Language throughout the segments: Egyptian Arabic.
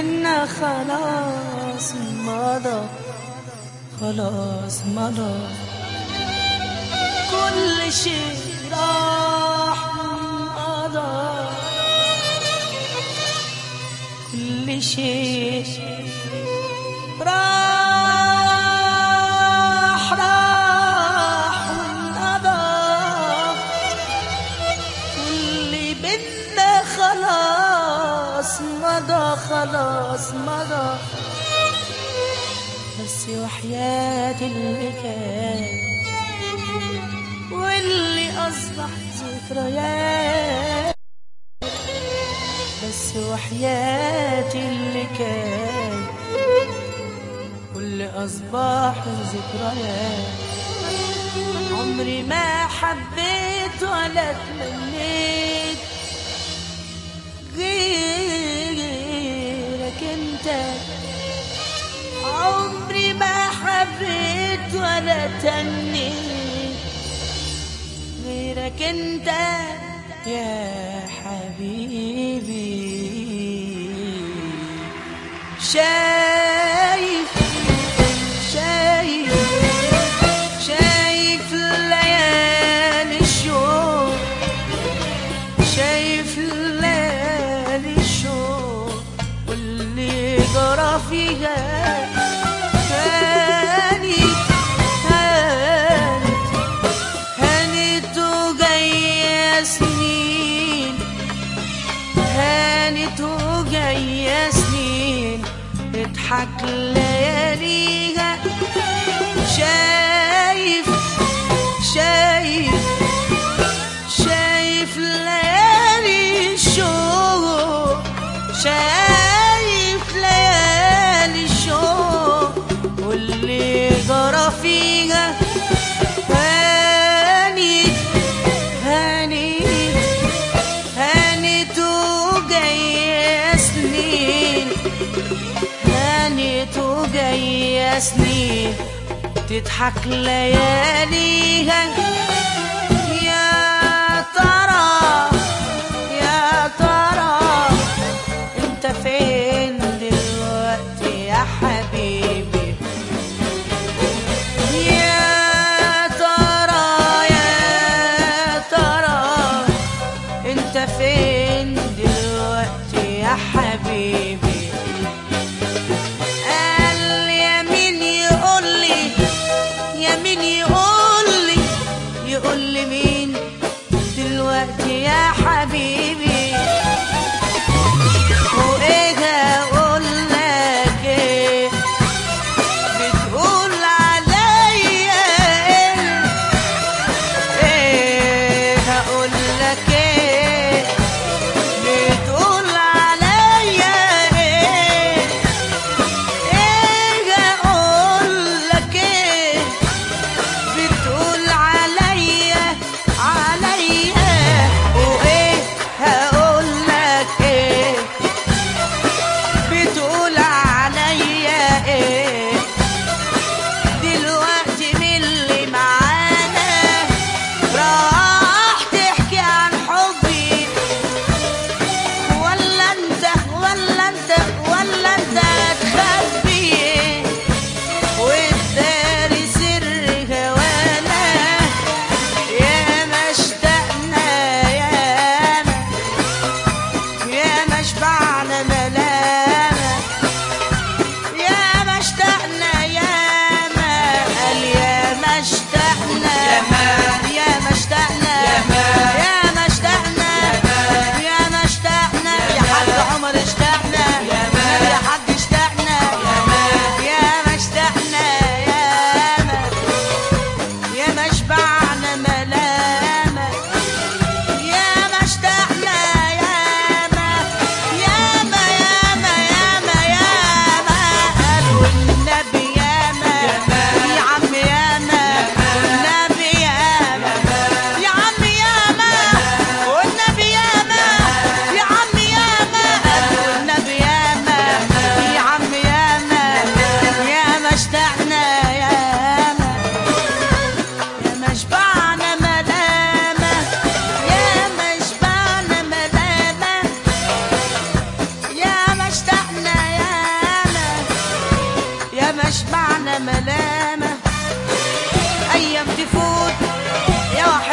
بينا خلاص مضى خلاص مضى كل شيء راح مضى كل شيء راح راح وانقضى واللي بينا خلاص مضى خلاص مضى بس وحياة اللي كان واللي أصبح ذكريات بس وحياة اللي كان واللي أصبح ذكريات عمري ما حبيت ولا تمنيت غيرك انت عمري ما حبيت ولا تمنيت غيرك انت يا حبيبي شايف شايف شايف ليالي الشوق شايف ليالي الشوق واللي جرى فيها هانت هانت هانت وجاية سنين هانت وجاية سنين اضحك لياليها شايف شايف شايف ليالي الشوق شايف ليالي الشوق واللي جرى فيها هانت هانت هانت وجاية سنين هانت وجاية سنين تضحك لياليها يا ترى يا ترى انت فين دلوقتي يا حبيبي يا ترى يا ترى انت فين دلوقتي يا حبيبي قال يمين يقول لي يمين يقول لي يقول لي مين دلوقتي يا حبيبي وايه اقول لك ايه بتقول عليا ايه ايه هقول لك ايه بتقول عليا ايه ايه اقول لك ايه بتقول عليا عليا وايه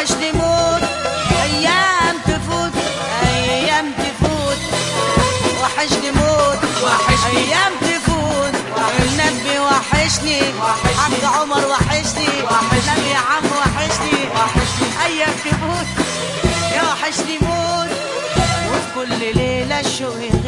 وحشني موت ايام تفوت ايام تفوت وحشني موت وحشني. ايام تفوت النبي وحشني وحشني. حق عمر وحشني وحشني. النبي عم وحشني وحشني. ايام تفوت يا وحشني موت وفي كل ليله الشوق